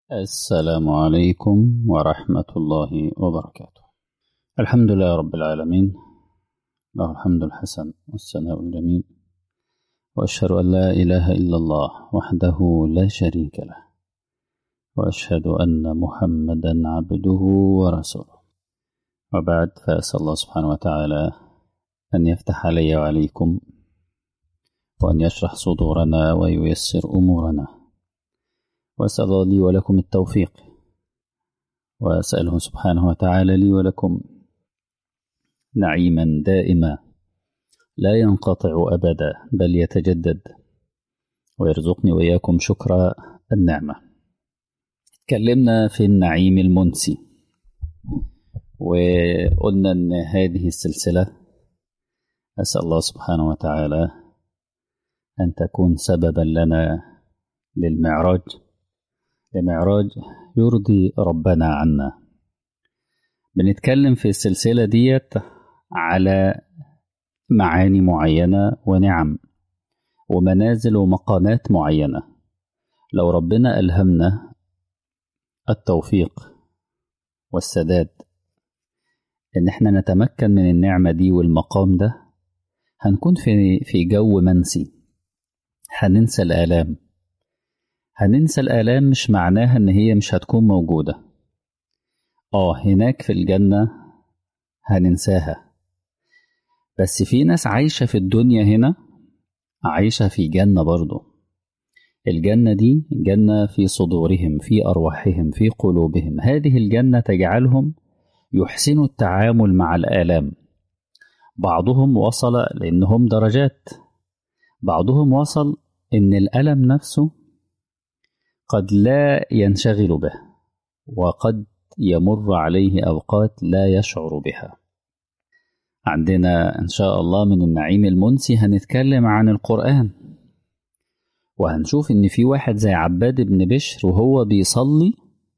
السلام عليكم ورحمة الله وبركاته الحمد لله رب العالمين له الحمد الحسن والثناء الجميل وأشهد أن لا إله إلا الله وحده لا شريك له وأشهد أن محمدا عبده ورسوله وبعد فأسأل الله سبحانه وتعالى أن يفتح علي وعليكم وأن يشرح صدورنا وييسر أمورنا وأسأل لي ولكم التوفيق وأسأله سبحانه وتعالى لي ولكم نعيما دائما لا ينقطع أبدا بل يتجدد ويرزقني وإياكم شكر النعمة تكلمنا في النعيم المنسي وقلنا أن هذه السلسلة أسأل الله سبحانه وتعالى أن تكون سببا لنا للمعراج لمعراج يرضي ربنا عنا بنتكلم في السلسلة ديت على معاني معينة ونعم ومنازل ومقامات معينة لو ربنا ألهمنا التوفيق والسداد إن احنا نتمكن من النعمة دي والمقام ده هنكون في في جو منسي هننسى الآلام هننسى الآلام مش معناها إن هي مش هتكون موجودة آه هناك في الجنة هننساها بس في ناس عايشة في الدنيا هنا عايشة في جنة برضه الجنة دي جنة في صدورهم في أرواحهم في قلوبهم هذه الجنة تجعلهم يحسنوا التعامل مع الآلام بعضهم وصل لأنهم درجات بعضهم وصل إن الألم نفسه قد لا ينشغل به وقد يمر عليه أوقات لا يشعر بها عندنا إن شاء الله من النعيم المنسي هنتكلم عن القرآن وهنشوف إن في واحد زي عباد بن بشر وهو بيصلي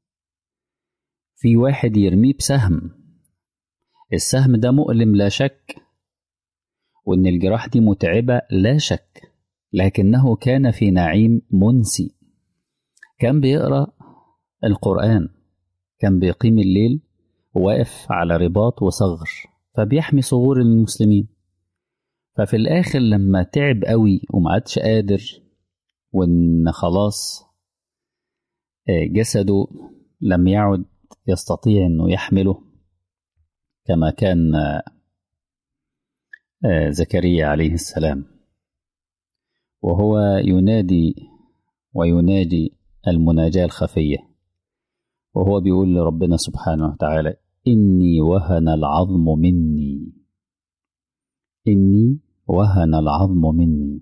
في واحد يرميه بسهم السهم ده مؤلم لا شك وإن الجراح دي متعبة لا شك لكنه كان في نعيم منسي كان بيقرأ القرآن كان بيقيم الليل وواقف على رباط وصغر فبيحمي صغور المسلمين ففي الآخر لما تعب قوي وما عادش قادر وإن خلاص جسده لم يعد يستطيع إنه يحمله كما كان زكريا عليه السلام وهو ينادي ويناجي المناجاة الخفية وهو بيقول لربنا سبحانه وتعالى إني وهن العظم مني إني وهن العظم مني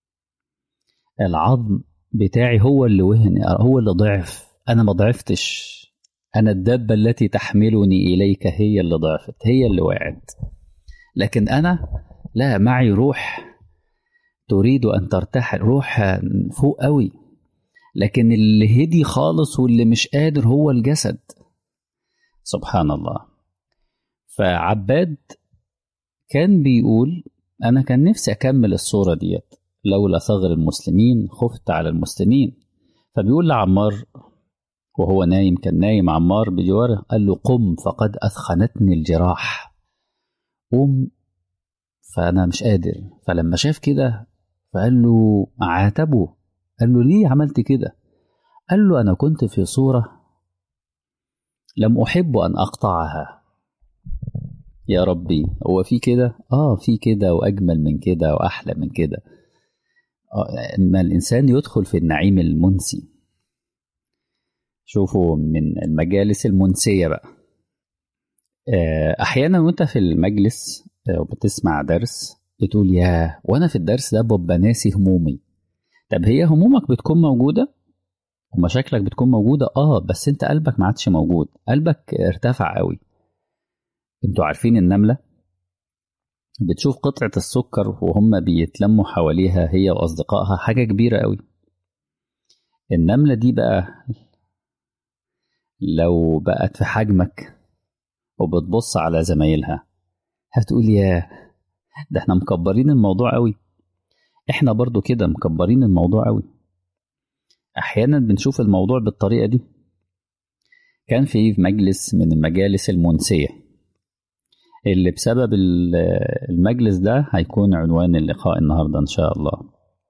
العظم بتاعي هو اللي وهن هو اللي ضعف أنا ما ضعفتش أنا الدابة التي تحملني إليك هي اللي ضعفت هي اللي وقعت لكن أنا لا معي روح تريد أن ترتحل روح فوق قوي لكن اللي هدي خالص واللي مش قادر هو الجسد سبحان الله فعباد كان بيقول أنا كان نفسي أكمل الصورة ديت لولا ثغر المسلمين خفت على المسلمين فبيقول لعمار وهو نايم كان نايم عمار بجواره قال له قم فقد أثخنتني الجراح قوم فأنا مش قادر فلما شاف كده فقال له عاتبه قال له ليه عملت كده قال له أنا كنت في صورة لم أحب أن أقطعها يا ربي هو في كده آه في كده وأجمل من كده وأحلى من كده أما الإنسان يدخل في النعيم المنسي شوفوا من المجالس المنسية بقى أحيانا وأنت في المجلس وبتسمع درس بتقول يا وأنا في الدرس ده ببقى ناسي همومي طب هي همومك بتكون موجودة ومشاكلك بتكون موجودة اه بس انت قلبك ما عادش موجود قلبك ارتفع قوي انتوا عارفين النملة بتشوف قطعة السكر وهم بيتلموا حواليها هي وأصدقائها حاجة كبيرة قوي النملة دي بقى لو بقت في حجمك وبتبص على زمايلها هتقول يا ده احنا مكبرين الموضوع قوي احنا برضو كده مكبرين الموضوع قوي احيانا بنشوف الموضوع بالطريقه دي كان في مجلس من المجالس المنسية اللي بسبب المجلس ده هيكون عنوان اللقاء النهاردة إن شاء الله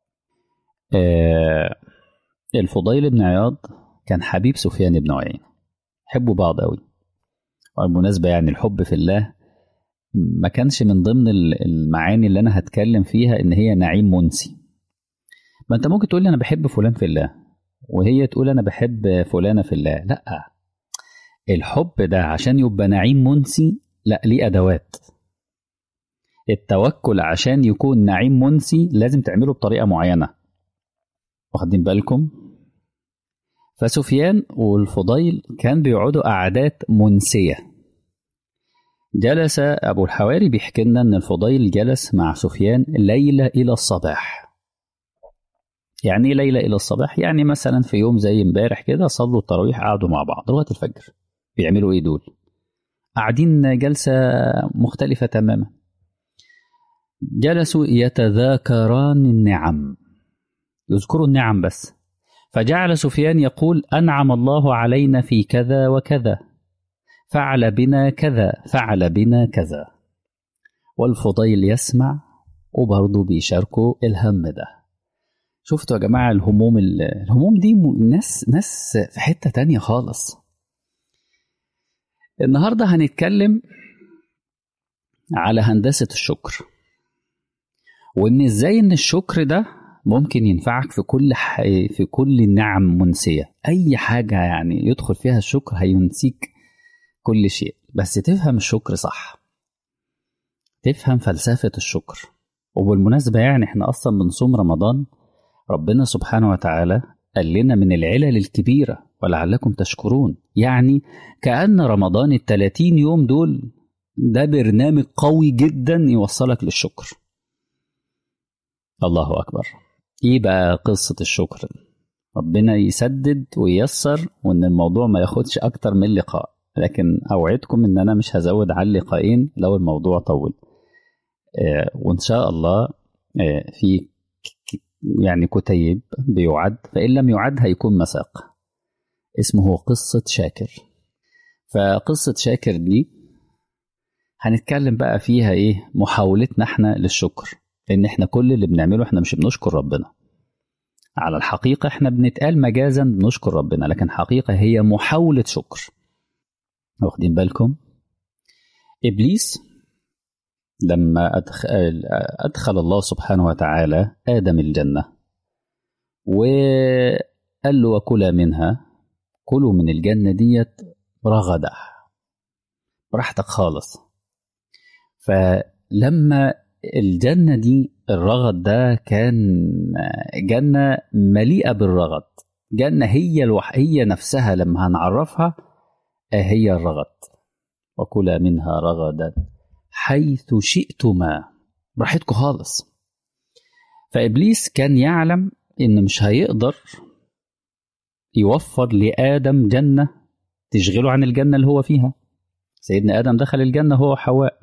الفضيل بن عياض كان حبيب سفيان بن عيينة حبوا بعض قوي وبالمناسبة يعني الحب في الله ما كانش من ضمن المعاني اللي أنا هتكلم فيها إن هي نعيم منسي ما أنت ممكن تقول لي أنا بحب فلان في الله وهي تقول أنا بحب فلانة في الله لأ الحب ده عشان يبقى نعيم منسي لا ليه أدوات التوكل عشان يكون نعيم منسي لازم تعمله بطريقة معينة واخدين بالكم فسفيان والفضيل كان بيقعدوا قعدات منسية جلس أبو الحواري بيحكي لنا إن الفضيل جلس مع سفيان ليلة إلى الصباح يعني ليلة إلى الصباح يعني مثلا في يوم زي امبارح كده صلوا التراويح قعدوا مع بعض لغاية الفجر بيعملوا إيه دول قاعدين جلسة مختلفة تماما جلسوا يتذاكران النعم يذكروا النعم بس فجعل سفيان يقول أنعم الله علينا في كذا وكذا فعل بنا كذا فعل بنا كذا والفضيل يسمع وبرضه بيشاركوا الهم ده شفتوا يا جماعة الهموم الهموم دي ناس ناس في حتة تانية خالص النهاردة هنتكلم على هندسة الشكر وإن إزاي إن الشكر ده ممكن ينفعك في كل ح... في كل النعم منسية أي حاجة يعني يدخل فيها الشكر هينسيك كل شيء بس تفهم الشكر صح تفهم فلسفة الشكر وبالمناسبة يعني احنا أصلا بنصوم رمضان ربنا سبحانه وتعالى قال لنا من العلل الكبيرة ولعلكم تشكرون يعني كأن رمضان التلاتين يوم دول ده برنامج قوي جدا يوصلك للشكر الله أكبر إيه بقى قصة الشكر ربنا يسدد وييسر وإن الموضوع ما ياخدش أكتر من لقاء لكن أوعدكم إن أنا مش هزود على اللقاءين لو الموضوع طول آه وإن شاء الله آه في يعني كتيب بيعد فإن لم يعد هيكون مساق اسمه قصة شاكر فقصة شاكر دي هنتكلم بقى فيها ايه محاولتنا احنا للشكر لان احنا كل اللي بنعمله احنا مش بنشكر ربنا على الحقيقة احنا بنتقال مجازا بنشكر ربنا لكن حقيقة هي محاولة شكر واخدين بالكم إبليس لما أدخل, أدخل الله سبحانه وتعالى آدم الجنة وقال له وكلا منها كلوا من الجنة ديت رغدة براحتك خالص فلما الجنة دي الرغد ده كان جنة مليئة بالرغد جنة هي الوح هي نفسها لما هنعرفها هي الرغد وكلا منها رغدا حيث شئتما براحتكم خالص فإبليس كان يعلم إن مش هيقدر يوفر لآدم جنة تشغله عن الجنة اللي هو فيها سيدنا آدم دخل الجنة هو وحواء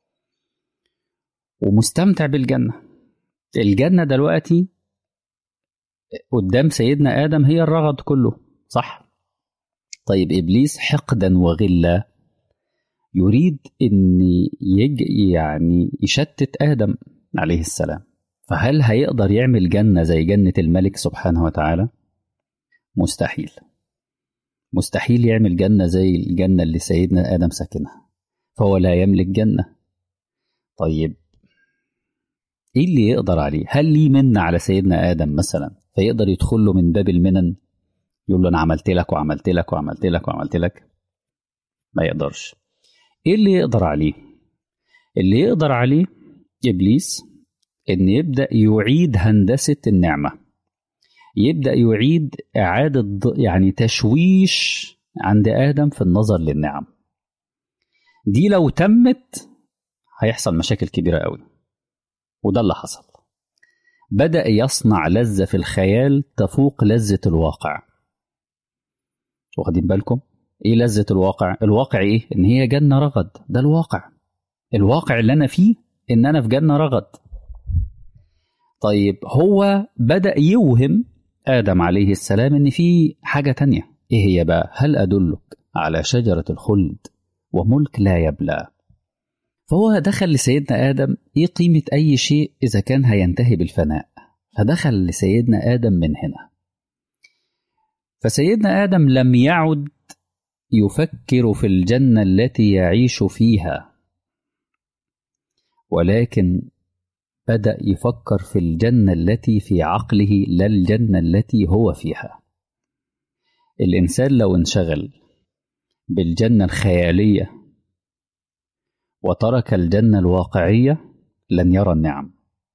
ومستمتع بالجنة الجنة دلوقتي قدام سيدنا آدم هي الرغد كله صح طيب إبليس حقدا وغلا يريد أن يج يعني يشتت آدم عليه السلام فهل هيقدر يعمل جنة زي جنة الملك سبحانه وتعالى؟ مستحيل مستحيل يعمل جنة زي الجنة اللي سيدنا آدم ساكنها فهو لا يملك جنة طيب ايه اللي يقدر عليه هل ليه من على سيدنا آدم مثلا فيقدر يدخل له من باب المنن يقول له انا عملت لك وعملت لك وعملت لك وعملت لك ما يقدرش ايه اللي يقدر عليه اللي يقدر عليه ابليس ان يبدا يعيد هندسه النعمه يبدا يعيد اعاده يعني تشويش عند ادم في النظر للنعم دي لو تمت هيحصل مشاكل كبيره قوي وده اللي حصل بدا يصنع لذه في الخيال تفوق لذه الواقع واخدين بالكم ايه لذه الواقع الواقع ايه ان هي جنه رغد ده الواقع الواقع اللي انا فيه ان انا في جنه رغد طيب هو بدا يوهم ادم عليه السلام ان في حاجه تانية ايه هي بقى هل ادلك على شجرة الخلد وملك لا يبلى فهو دخل لسيدنا آدم إيه قيمة أي شيء إذا كان هينتهي بالفناء فدخل لسيدنا آدم من هنا فسيدنا آدم لم يعد يفكر في الجنة التي يعيش فيها ولكن بدأ يفكر في الجنة التي في عقله لا الجنة التي هو فيها الإنسان لو انشغل بالجنة الخيالية وترك الجنة الواقعية لن يرى النعم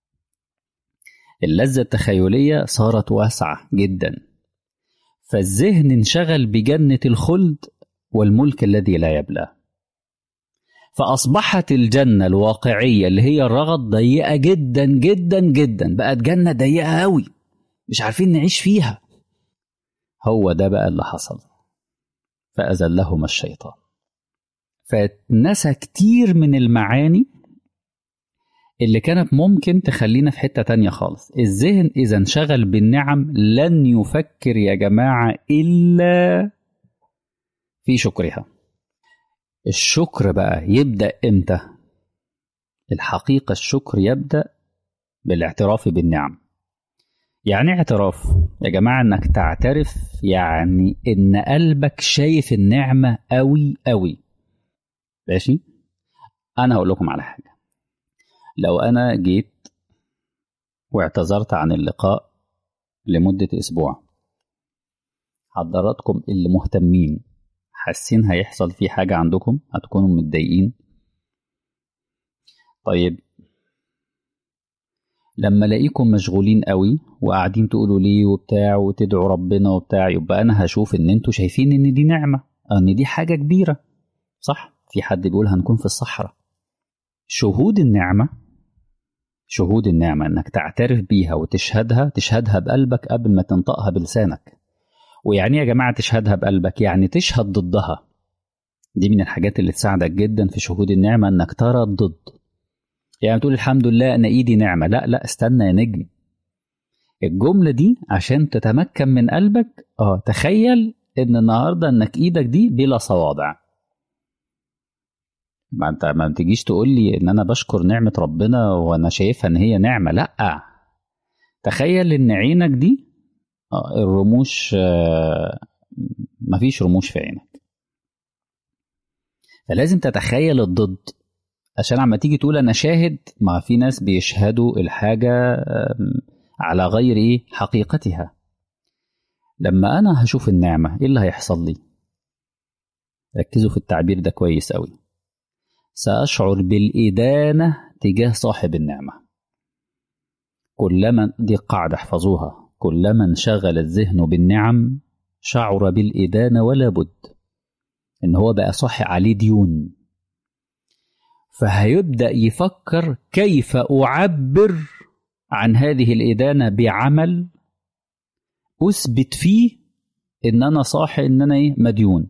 اللذة التخيلية صارت واسعة جدا فالذهن انشغل بجنة الخلد والملك الذي لا يبلى فأصبحت الجنة الواقعية اللي هي الرغد ضيقة جدا جدا جدا بقت جنة ضيقة أوي مش عارفين نعيش فيها هو ده بقى اللي حصل فأزلهما الشيطان فنسى كتير من المعاني اللي كانت ممكن تخلينا في حتة تانية خالص الذهن إذا انشغل بالنعم لن يفكر يا جماعة إلا في شكرها الشكر بقى يبدأ إمتى الحقيقة الشكر يبدأ بالاعتراف بالنعم يعني اعتراف يا جماعة انك تعترف يعني ان قلبك شايف النعمة قوي قوي ماشي انا هقول لكم على حاجة لو انا جيت واعتذرت عن اللقاء لمدة اسبوع حضراتكم اللي مهتمين حاسين هيحصل في حاجة عندكم هتكونوا متضايقين طيب لما الاقيكم مشغولين قوي وقاعدين تقولوا ليه وبتاع وتدعوا ربنا وبتاع يبقى انا هشوف ان انتوا شايفين ان دي نعمه ان دي حاجه كبيره صح في حد بيقول هنكون في الصحراء شهود النعمه شهود النعمه انك تعترف بيها وتشهدها تشهدها بقلبك قبل ما تنطقها بلسانك ويعني يا جماعه تشهدها بقلبك يعني تشهد ضدها دي من الحاجات اللي تساعدك جدا في شهود النعمه انك ترى الضد يعني تقول الحمد لله انا ايدي نعمه لا لا استنى يا نجم الجمله دي عشان تتمكن من قلبك اه تخيل ان النهارده انك ايدك دي بلا صوابع ما انت ما تجيش تقول لي ان انا بشكر نعمه ربنا وانا شايفها ان هي نعمه لا تخيل ان عينك دي آه الرموش آه مفيش رموش في عينك فلازم تتخيل الضد عشان عما تيجي تقول انا شاهد ما في ناس بيشهدوا الحاجه على غير ايه حقيقتها لما انا هشوف النعمه ايه اللي هيحصل لي ركزوا في التعبير ده كويس قوي ساشعر بالادانه تجاه صاحب النعمه كلما دي قاعده احفظوها كلما انشغل الذهن بالنعم شعر بالادانه ولا بد ان هو بقى صاحي عليه ديون فهيبدا يفكر كيف اعبر عن هذه الادانه بعمل اثبت فيه ان انا صاحي ان انا ايه مديون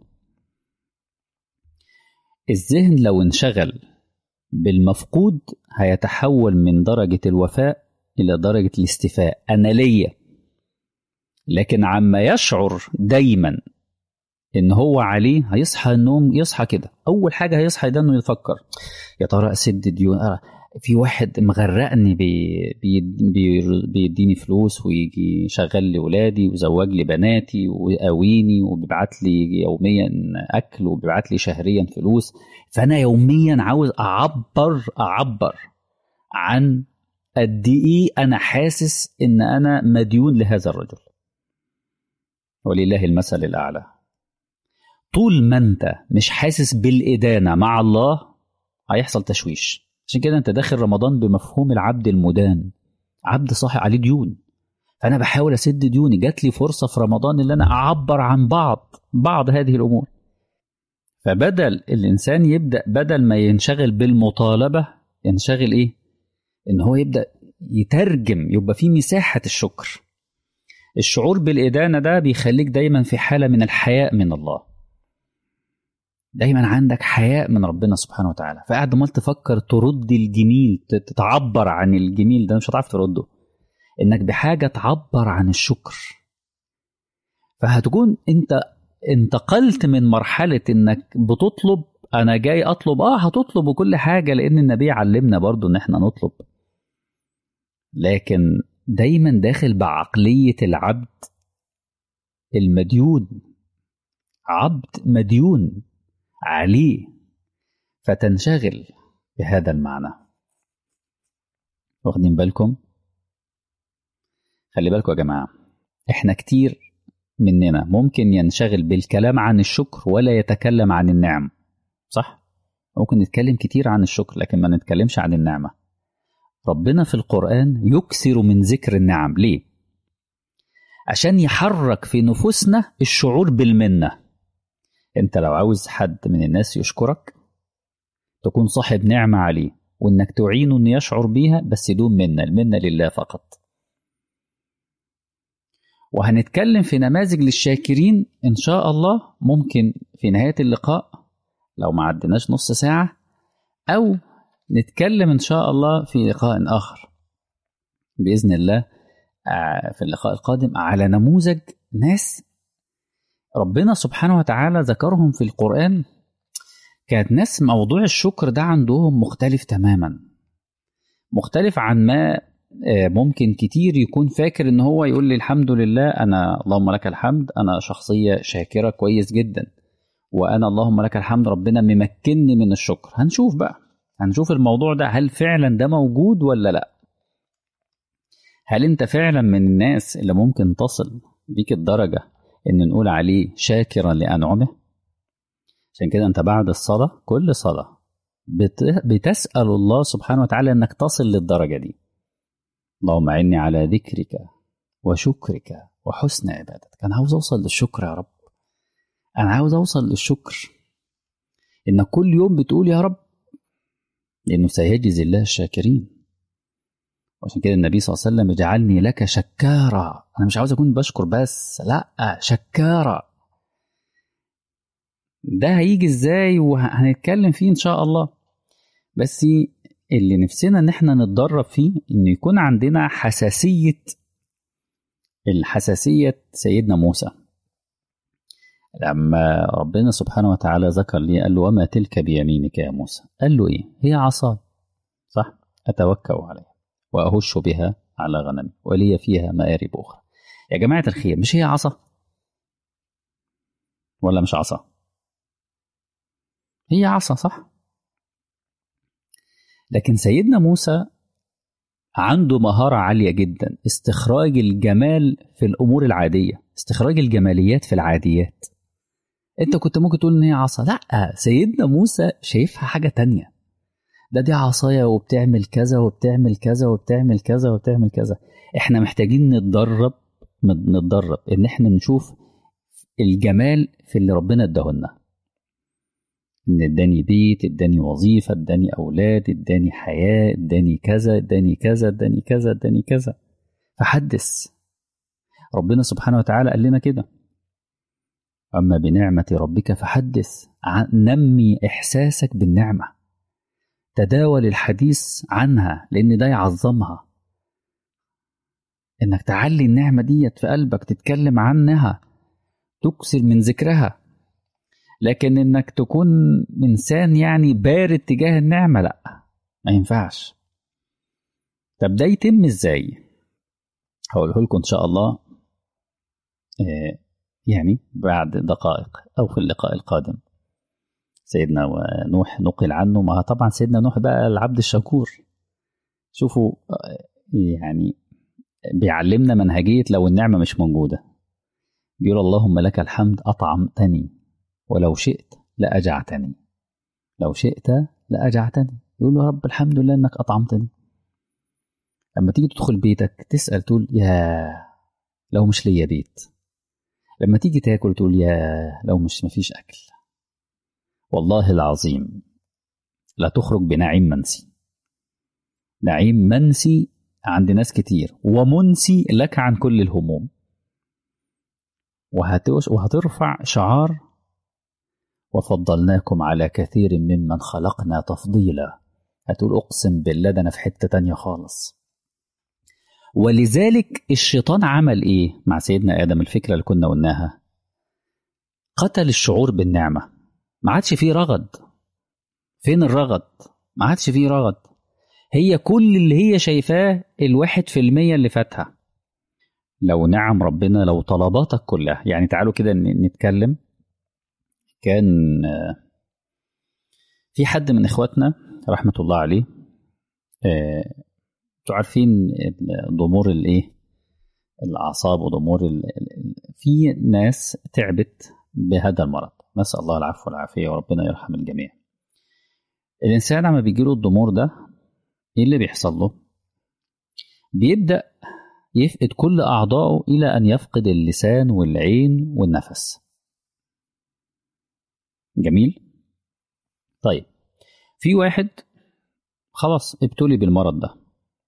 الذهن لو انشغل بالمفقود هيتحول من درجه الوفاء الى درجه الاستيفاء انا ليا لكن عما يشعر دايما ان هو عليه هيصحى النوم يصحى كده اول حاجه هيصحى ده انه يفكر يا ترى اسد ديون في واحد مغرقني بي بي بي بيديني فلوس ويجي يشغل لي ولادي ويزوج لي بناتي ويقاويني وبيبعت لي يوميا اكل وبيبعت لي شهريا فلوس فانا يوميا عاوز اعبر اعبر عن قد ايه انا حاسس ان انا مديون لهذا الرجل ولله المثل الاعلى طول ما انت مش حاسس بالإدانة مع الله هيحصل تشويش عشان كده انت داخل رمضان بمفهوم العبد المدان عبد صاحي عليه ديون فانا بحاول اسد ديوني جات لي فرصه في رمضان ان انا اعبر عن بعض بعض هذه الامور فبدل الانسان يبدا بدل ما ينشغل بالمطالبه ينشغل ايه ان هو يبدا يترجم يبقى في مساحه الشكر الشعور بالادانه ده بيخليك دايما في حاله من الحياء من الله دايما عندك حياء من ربنا سبحانه وتعالى فقاعد عمال تفكر ترد الجميل تتعبر عن الجميل ده مش هتعرف ترده انك بحاجه تعبر عن الشكر فهتكون انت انتقلت من مرحلة انك بتطلب انا جاي اطلب اه هتطلب وكل حاجة لان النبي علمنا برضو ان احنا نطلب لكن دايما داخل بعقلية العبد المديون عبد مديون عليه فتنشغل بهذا المعنى واخدين بالكم خلي بالكم يا جماعة احنا كتير مننا ممكن ينشغل بالكلام عن الشكر ولا يتكلم عن النعم صح ممكن نتكلم كتير عن الشكر لكن ما نتكلمش عن النعمة ربنا في القرآن يكثر من ذكر النعم ليه عشان يحرك في نفوسنا الشعور بالمنة انت لو عاوز حد من الناس يشكرك تكون صاحب نعمة عليه وانك تعينه انه يشعر بيها بس دون منة المنة لله فقط وهنتكلم في نماذج للشاكرين ان شاء الله ممكن في نهاية اللقاء لو ما عدناش نص ساعة او نتكلم ان شاء الله في لقاء اخر باذن الله في اللقاء القادم على نموذج ناس ربنا سبحانه وتعالى ذكرهم في القرآن كانت ناس موضوع الشكر ده عندهم مختلف تماما مختلف عن ما ممكن كتير يكون فاكر ان هو يقول لي الحمد لله انا اللهم لك الحمد انا شخصية شاكرة كويس جدا وانا اللهم لك الحمد ربنا ممكنني من الشكر هنشوف بقى هنشوف الموضوع ده هل فعلا ده موجود ولا لا هل انت فعلا من الناس اللي ممكن تصل بيك الدرجة ان نقول عليه شاكرا لأنعمه عشان كده انت بعد الصلاة كل صلاة بتسأل الله سبحانه وتعالى انك تصل للدرجة دي اللهم اعني على ذكرك وشكرك وحسن عبادتك انا عاوز اوصل للشكر يا رب انا عاوز اوصل للشكر انك كل يوم بتقول يا رب لانه سيجزي الله الشاكرين وعشان كده النبي صلى الله عليه وسلم اجعلني لك شكارا انا مش عاوز اكون بشكر بس لا شكارا ده هيجي ازاي وهنتكلم فيه ان شاء الله بس اللي نفسنا ان احنا نتدرب فيه ان يكون عندنا حساسية الحساسية سيدنا موسى لما ربنا سبحانه وتعالى ذكر لي قال له وما تلك بيمينك يا موسى قال له ايه هي عصاي صح اتوكا عليها واهش بها على غنمي ولي فيها مآرب اخرى يا جماعه الخير مش هي عصا ولا مش عصا هي عصا صح لكن سيدنا موسى عنده مهارة عالية جدا استخراج الجمال في الأمور العادية استخراج الجماليات في العاديات انت كنت ممكن تقول ان هي عصا لا سيدنا موسى شايفها حاجة تانية ده دي عصاية وبتعمل كذا وبتعمل كذا وبتعمل كذا وبتعمل كذا احنا محتاجين نتدرب نتدرب ان احنا نشوف الجمال في اللي ربنا اداهولنا ان اداني بيت اداني وظيفه اداني اولاد اداني حياه اداني كذا اداني كذا اداني كذا اداني كذا فحدث ربنا سبحانه وتعالى قال لنا كده اما بنعمه ربك فحدث نمي احساسك بالنعمه تداول الحديث عنها لان ده يعظمها انك تعلي النعمه ديت في قلبك تتكلم عنها تكثر من ذكرها لكن انك تكون انسان يعني بارد تجاه النعمه لا ما ينفعش طب ده يتم ازاي هقوله لكم ان شاء الله يعني بعد دقائق او في اللقاء القادم سيدنا نوح نقل عنه ما طبعا سيدنا نوح بقى العبد الشكور شوفوا يعني بيعلمنا منهجية لو النعمة مش موجودة بيقول اللهم لك الحمد أطعمتني ولو شئت لأجعتني لو شئت لأجعتني يقول له رب الحمد لله إنك أطعمتني لما تيجي تدخل بيتك تسأل تقول يا لو مش ليا بيت لما تيجي تاكل تقول يا لو مش مفيش أكل والله العظيم لا تخرج بنعيم منسي نعيم منسي عند ناس كتير ومنسي لك عن كل الهموم وهترفع شعار وفضلناكم على كثير ممن خلقنا تفضيلا هتقول أقسم بالله ده أنا في حتة تانية خالص ولذلك الشيطان عمل إيه مع سيدنا آدم الفكرة اللي كنا قلناها قتل الشعور بالنعمة ما عادش فيه رغد فين الرغد ما عادش فيه رغد هي كل اللي هي شايفاه الواحد في المية اللي فاتها لو نعم ربنا لو طلباتك كلها يعني تعالوا كده نتكلم كان في حد من اخواتنا رحمة الله عليه انتوا عارفين ضمور الايه الاعصاب وضمور ال... في ناس تعبت بهذا المرض نسال الله العفو والعافيه وربنا يرحم الجميع الانسان لما بيجيله الضمور ده ايه اللي بيحصل له بيبدا يفقد كل اعضائه الى ان يفقد اللسان والعين والنفس جميل طيب في واحد خلاص ابتلي بالمرض ده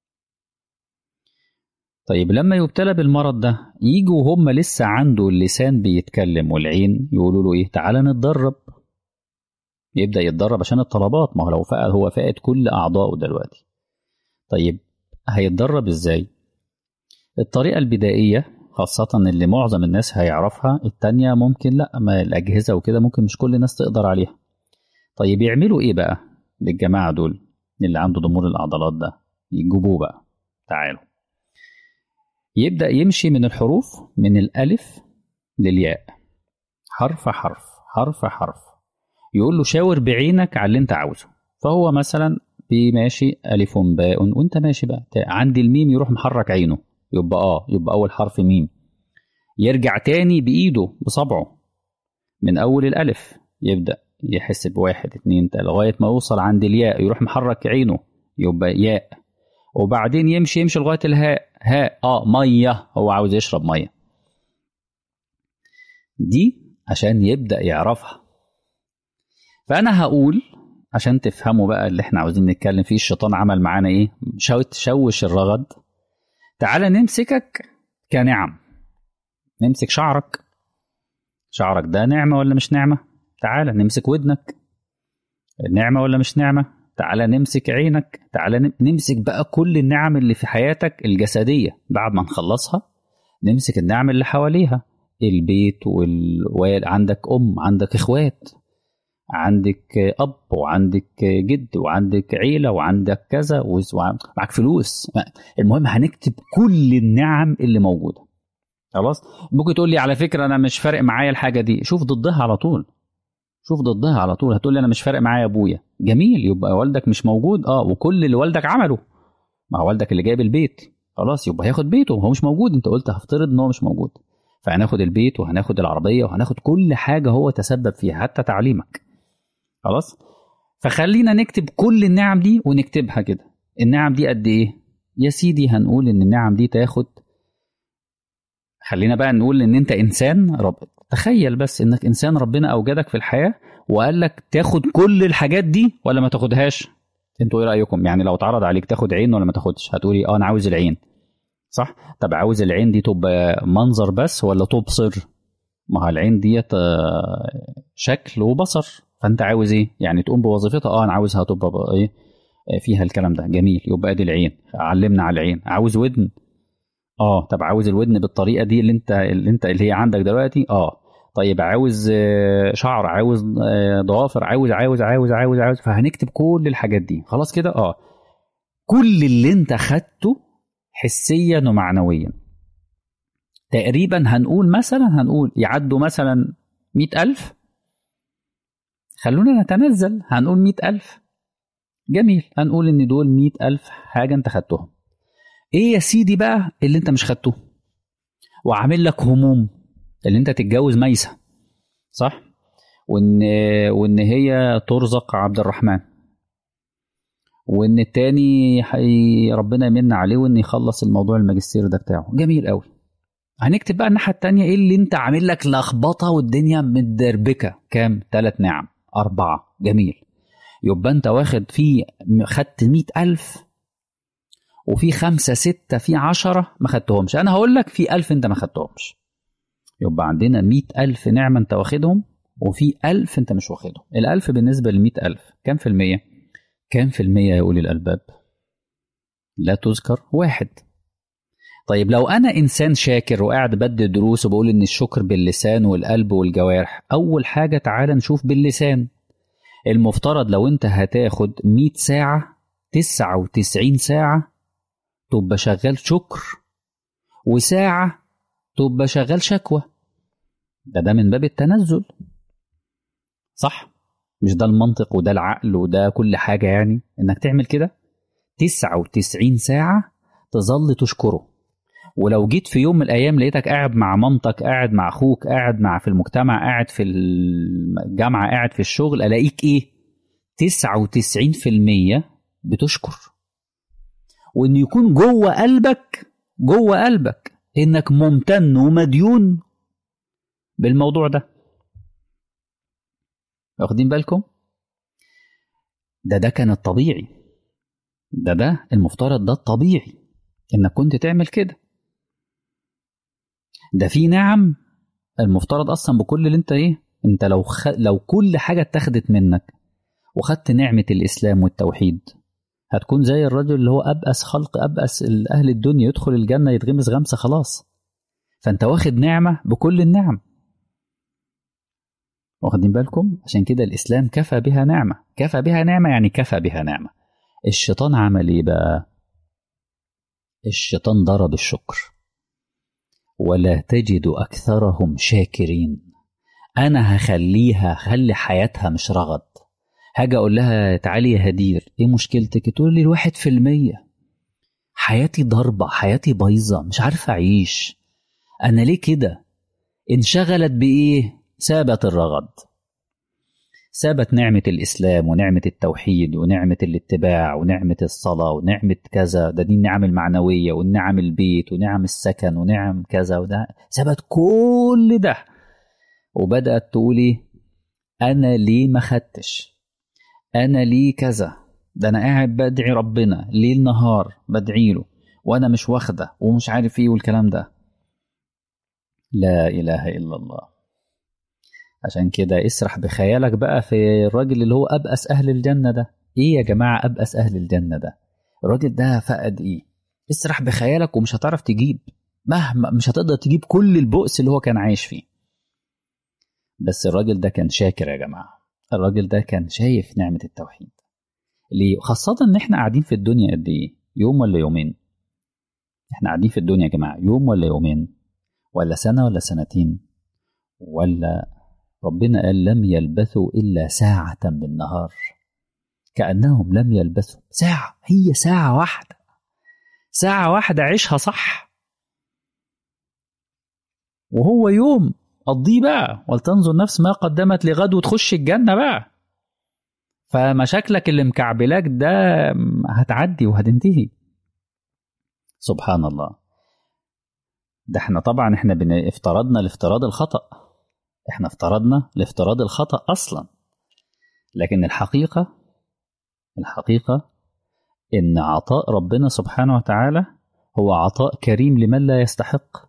طيب لما يبتلى بالمرض ده يجوا هم لسه عنده اللسان بيتكلم والعين يقولوا له ايه تعالى نتدرب يبدا يتدرب عشان الطلبات ما هو لو فقد هو فقد كل اعضائه دلوقتي طيب هيتدرب ازاي الطريقه البدائيه خاصة اللي معظم الناس هيعرفها التانية ممكن لا ما الأجهزة وكده ممكن مش كل الناس تقدر عليها طيب يعملوا إيه بقى للجماعة دول اللي عنده ضمور العضلات ده يجيبوه بقى تعالوا يبدأ يمشي من الحروف من الألف للياء حرف حرف حرف حرف يقول له شاور بعينك على اللي انت عاوزه فهو مثلا ماشي ألف باء وانت ماشي بقى عند الميم يروح محرك عينه يبقى اه يبقى أول حرف ميم يرجع تاني بإيده بصبعه من أول الألف يبدأ يحس بواحد اتنين تلاته لغاية ما يوصل عند الياء يروح محرك عينه يبقى ياء وبعدين يمشي يمشي لغاية الهاء هاء اه مية هو عاوز يشرب مية دي عشان يبدأ يعرفها فأنا هقول عشان تفهموا بقى اللي احنا عاوزين نتكلم فيه الشيطان عمل معانا ايه شوش الرغد تعالى نمسكك كنعم نمسك شعرك شعرك ده نعمة ولا مش نعمة تعالى نمسك ودنك نعمة ولا مش نعمة تعالى نمسك عينك تعالى نمسك بقى كل النعم اللي في حياتك الجسدية بعد ما نخلصها نمسك النعم اللي حواليها البيت وال... عندك أم عندك إخوات عندك أب وعندك جد وعندك عيلة وعندك كذا ومعك فلوس المهم هنكتب كل النعم اللي موجودة خلاص ممكن تقول لي على فكرة أنا مش فارق معايا الحاجة دي شوف ضدها على طول شوف ضدها على طول هتقول لي انا مش فارق معايا ابويا جميل يبقى والدك مش موجود اه وكل اللي والدك عمله مع والدك اللي جايب البيت خلاص يبقى هياخد بيته هو مش موجود انت قلت هفترض ان هو مش موجود فهناخد البيت وهناخد العربيه وهناخد كل حاجه هو تسبب فيها حتى تعليمك خلاص فخلينا نكتب كل النعم دي ونكتبها كده النعم دي قد ايه يا سيدي هنقول ان النعم دي تاخد خلينا بقى نقول ان انت انسان رب تخيل بس انك انسان ربنا اوجدك في الحياه وقال لك تاخد كل الحاجات دي ولا ما تاخدهاش انتوا ايه رايكم يعني لو اتعرض عليك تاخد عين ولا ما تاخدش هتقولي اه انا عاوز العين صح طب عاوز العين دي تبقى منظر بس ولا تبصر ما هو العين ديت شكل وبصر فانت عاوز ايه يعني تقوم بوظيفتها اه انا عاوزها تبقى ايه فيها الكلام ده جميل يبقى ادي العين علمنا على العين عاوز ودن اه طب عاوز الودن بالطريقه دي اللي انت اللي انت اللي هي عندك دلوقتي اه طيب عاوز شعر عاوز ضوافر عاوز عاوز عاوز عاوز عاوز فهنكتب كل الحاجات دي خلاص كده اه كل اللي انت خدته حسيا ومعنويا تقريبا هنقول مثلا هنقول يعدوا مثلا مئة ألف خلونا نتنزل هنقول مئة ألف جميل هنقول ان دول مئة ألف حاجة انت خدتهم ايه يا سيدي بقى اللي انت مش خدته وعامل لك هموم اللي انت تتجوز ميسة صح وان وان هي ترزق عبد الرحمن وان التاني حي ربنا يمن عليه وان يخلص الموضوع الماجستير ده بتاعه جميل قوي هنكتب بقى الناحيه التانية ايه اللي انت عامل لك لخبطه والدنيا متدربكه كام ثلاث نعم أربعة جميل يبقى انت واخد فيه خدت مئة ألف وفي خمسة ستة في عشرة ما خدتهمش أنا هقول لك في ألف أنت ما خدتهمش يبقى عندنا مئة ألف نعمة أنت واخدهم وفي ألف أنت مش واخدهم الألف بالنسبة لمئة ألف كم في المية كم في المية يا أولي الألباب لا تذكر واحد طيب لو انا انسان شاكر وقاعد بدي دروس وبقول ان الشكر باللسان والقلب والجوارح اول حاجه تعالى نشوف باللسان المفترض لو انت هتاخد 100 ساعه 99 ساعه تبقى شغال شكر وساعه تبقى شغال شكوى ده ده من باب التنزل صح مش ده المنطق وده العقل وده كل حاجة يعني إنك تعمل كده 99 ساعة تظل تشكره ولو جيت في يوم من الأيام لقيتك قاعد مع مامتك قاعد مع أخوك قاعد مع في المجتمع قاعد في الجامعة قاعد في الشغل ألاقيك إيه 99% بتشكر وإن يكون جوه قلبك جوه قلبك إنك ممتن ومديون بالموضوع ده واخدين بالكم ده ده كان الطبيعي ده ده المفترض ده الطبيعي انك كنت تعمل كده ده في نعم المفترض اصلا بكل اللي انت ايه انت لو خ... لو كل حاجه اتخذت منك وخدت نعمه الاسلام والتوحيد هتكون زي الرجل اللي هو ابأس خلق ابأس اهل الدنيا يدخل الجنه يتغمس غمسه خلاص فانت واخد نعمه بكل النعم واخدين بالكم عشان كده الاسلام كفى بها نعمه كفى بها نعمه يعني كفى بها نعمه الشيطان عمل ايه بقى الشيطان ضرب الشكر ولا تجد اكثرهم شاكرين انا هخليها خلي حياتها مش رغد هاجي اقول لها تعالي يا هدير ايه مشكلتك تقول لي الواحد في المية حياتي ضربة حياتي بايظة مش عارفة أعيش أنا ليه كده انشغلت بإيه سابت الرغد سابت نعمة الإسلام ونعمة التوحيد ونعمة الاتباع ونعمة الصلاة ونعمة كذا ده دي النعم المعنوية والنعم البيت ونعم السكن ونعم كذا وده سابت كل ده وبدأت تقولي أنا ليه ما خدتش أنا ليه كذا ده أنا قاعد بدعي ربنا ليل نهار بدعي له وأنا مش واخدة ومش عارف إيه والكلام ده لا إله إلا الله عشان كده اسرح بخيالك بقى في الراجل اللي هو أبأس أهل الجنة ده إيه يا جماعة أبأس أهل الجنة ده الراجل ده فقد إيه اسرح بخيالك ومش هتعرف تجيب مهما مش هتقدر تجيب كل البؤس اللي هو كان عايش فيه بس الراجل ده كان شاكر يا جماعة الراجل ده كان شايف نعمة التوحيد ليه خاصة إن إحنا قاعدين في الدنيا قد إيه يوم ولا يومين إحنا قاعدين في الدنيا يا جماعة يوم ولا يومين ولا سنة ولا سنتين ولا ربنا قال لم يلبثوا إلا ساعة بالنهار كأنهم لم يلبثوا ساعة هي ساعة واحدة ساعة واحدة عيشها صح وهو يوم قضيه بقى ولتنظر نفس ما قدمت لغد وتخش الجنة بقى فمشاكلك اللي مكعبلاك ده هتعدي وهتنتهي سبحان الله ده احنا طبعا احنا بن... افترضنا الافتراض الخطأ احنا افترضنا الافتراض الخطأ أصلا لكن الحقيقة الحقيقة إن عطاء ربنا سبحانه وتعالى هو عطاء كريم لمن لا يستحق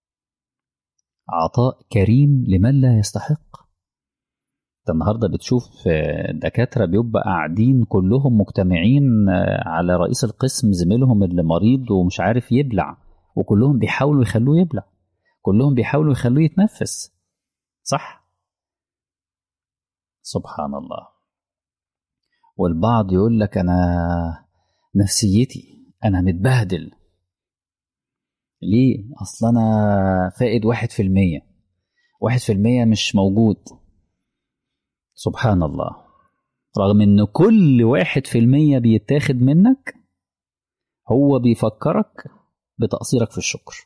عطاء كريم لمن لا يستحق انت النهارده بتشوف دكاتره بيبقى قاعدين كلهم مجتمعين على رئيس القسم زميلهم اللي مريض ومش عارف يبلع وكلهم بيحاولوا يخلوه يبلع كلهم بيحاولوا يخلوه يتنفس صح سبحان الله والبعض يقول لك انا نفسيتي انا متبهدل ليه اصل انا فائد واحد في المية واحد في المية مش موجود سبحان الله رغم ان كل واحد في المية بيتاخد منك هو بيفكرك بتقصيرك في الشكر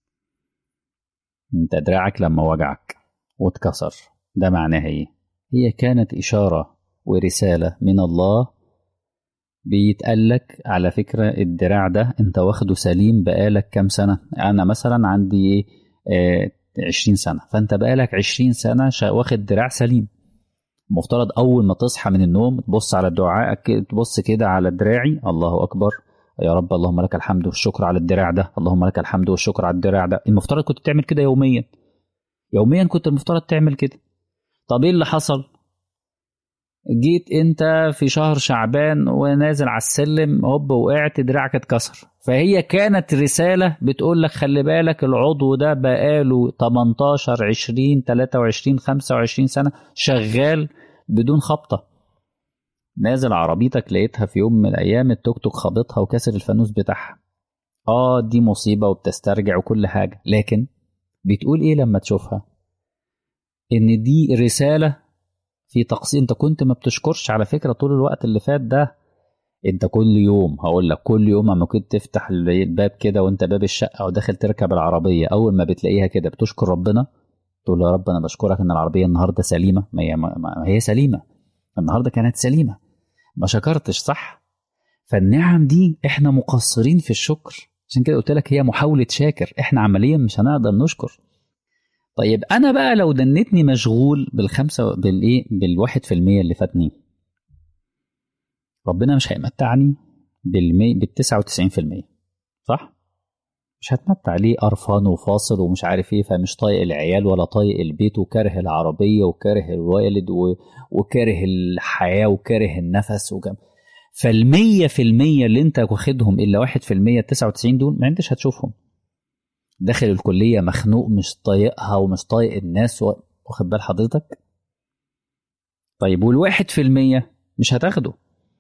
انت دراعك لما وجعك واتكسر ده معناها ايه هي كانت اشاره ورساله من الله بيتقالك على فكره الدراع ده انت واخده سليم بقالك كام سنه انا مثلا عندي ايه عشرين سنه فانت بقالك عشرين سنه واخد دراع سليم المفترض اول ما تصحى من النوم تبص على دعائك تبص كده على دراعي الله اكبر يا رب اللهم لك الحمد والشكر على الدراع ده اللهم لك الحمد والشكر على الدراع ده المفترض كنت تعمل كده يوميا يوميا كنت المفترض تعمل كده طب ايه اللي حصل جيت انت في شهر شعبان ونازل على السلم هوب وقعت دراعك اتكسر فهي كانت رساله بتقول لك خلي بالك العضو ده بقاله 18 20 23 25 سنه شغال بدون خبطه نازل عربيتك لقيتها في يوم من الايام التوك توك خابطها وكسر الفانوس بتاعها اه دي مصيبه وبتسترجع وكل حاجه لكن بتقول ايه لما تشوفها ان دي رساله في تقصير انت كنت ما بتشكرش على فكره طول الوقت اللي فات ده انت كل يوم هقول لك كل يوم اما كنت تفتح الباب كده وانت باب الشقه وداخل تركب العربيه اول ما بتلاقيها كده بتشكر ربنا تقول يا رب انا بشكرك ان العربيه النهارده سليمه ما هي, ما هي سليمه النهارده كانت سليمه ما شكرتش صح فالنعم دي احنا مقصرين في الشكر عشان كده قلت لك هي محاوله شاكر احنا عمليا مش هنقدر نشكر طيب انا بقى لو دنتني مشغول بالخمسه بالايه بالواحد في المية اللي فاتني ربنا مش هيمتعني بالمي بالتسعة وتسعين في المية صح؟ مش هتمتع ليه قرفان وفاصل ومش عارف ايه فمش طايق العيال ولا طايق البيت وكاره العربية وكاره الوالد و... وكاره الحياة وكاره النفس وكم فالمية في المية اللي انت واخدهم الا واحد في المية التسعة وتسعين دول ما انتش هتشوفهم داخل الكلية مخنوق مش طايقها ومش طايق الناس و... واخد بال حضرتك طيب والواحد في المية مش هتاخده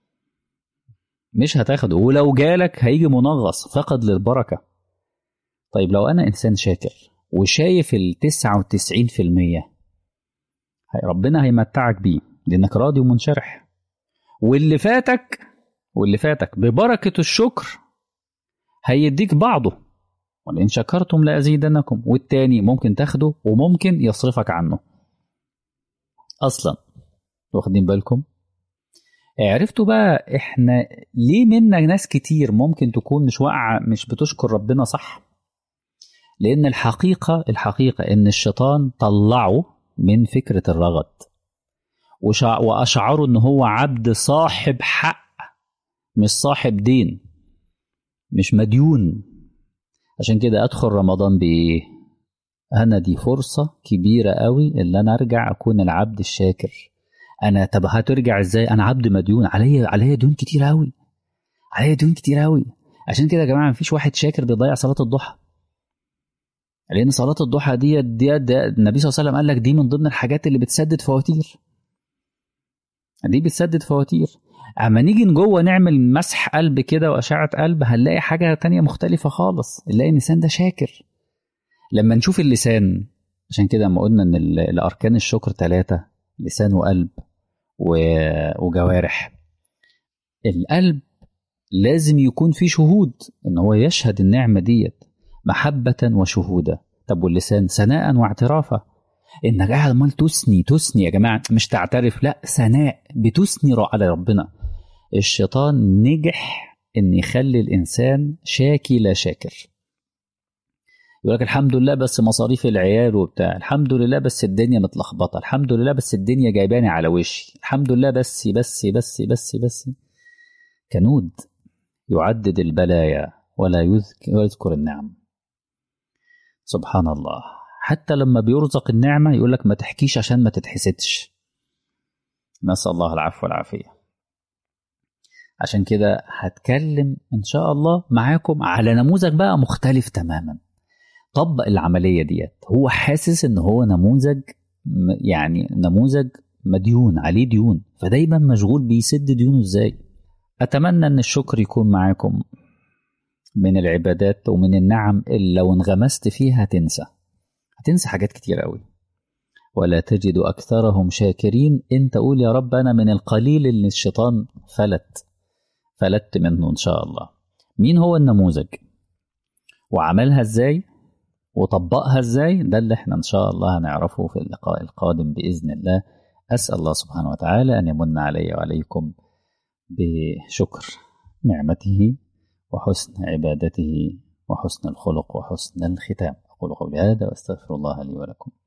مش هتاخده ولو جالك هيجي منغص فقد للبركة طيب لو أنا إنسان شاكر وشايف التسعة وتسعين في المية ربنا هيمتعك بيه لأنك راضي ومنشرح واللي فاتك واللي فاتك ببركة الشكر هيديك بعضه ولئن شكرتم لأزيدنكم والتاني ممكن تاخده وممكن يصرفك عنه أصلا واخدين بالكم عرفتوا بقى احنا ليه منا ناس كتير ممكن تكون مش واقعة مش بتشكر ربنا صح لأن الحقيقة الحقيقة إن الشيطان طلعه من فكرة الرغد وأشعره إن هو عبد صاحب حق مش صاحب دين مش مديون عشان كده أدخل رمضان بإيه؟ أنا دي فرصة كبيرة قوي اللي أنا أرجع أكون العبد الشاكر أنا طب هترجع إزاي؟ أنا عبد مديون عليا عليا ديون كتير قوي عليا ديون كتير قوي عشان كده يا جماعة مفيش واحد شاكر بيضيع صلاة الضحى لان صلاه الضحى دي, دي, دي النبي صلى الله عليه وسلم قال لك دي من ضمن الحاجات اللي بتسدد فواتير دي بتسدد فواتير اما نيجي جوه نعمل مسح قلب كده واشعه قلب هنلاقي حاجه تانية مختلفه خالص نلاقي اللسان ده شاكر لما نشوف اللسان عشان كده لما قلنا ان الاركان الشكر ثلاثه لسان وقلب وجوارح القلب لازم يكون فيه شهود ان هو يشهد النعمه ديت محبة وشهودا طب واللسان ثناء واعترافا انك قاعد عمال تثني تثني يا جماعه مش تعترف لا ثناء بتثني على ربنا الشيطان نجح ان يخلي الانسان شاكي لا شاكر يقول لك الحمد لله بس مصاريف العيال وبتاع الحمد لله بس الدنيا متلخبطه الحمد لله بس الدنيا جايباني على وشي الحمد لله بس بس بس بس بس كنود يعدد البلايا ولا يذكر, يذكر النعم سبحان الله حتى لما بيرزق النعمة يقول لك ما تحكيش عشان ما تتحسدش نسأل الله العفو والعافية عشان كده هتكلم إن شاء الله معاكم على نموذج بقى مختلف تماما طبق العملية ديت هو حاسس إن هو نموذج يعني نموذج مديون عليه ديون فدايما مشغول بيسد ديونه ازاي أتمنى إن الشكر يكون معاكم من العبادات ومن النعم اللي لو انغمست فيها هتنسى هتنسى حاجات كتير قوي ولا تجد أكثرهم شاكرين انت قول يا رب أنا من القليل اللي الشيطان فلت فلت منه إن شاء الله مين هو النموذج وعملها ازاي وطبقها ازاي ده اللي احنا إن شاء الله هنعرفه في اللقاء القادم بإذن الله أسأل الله سبحانه وتعالى أن يمن علي وعليكم بشكر نعمته وحسن عبادته وحسن الخلق وحسن الختام أقول قولي هذا وأستغفر الله لي ولكم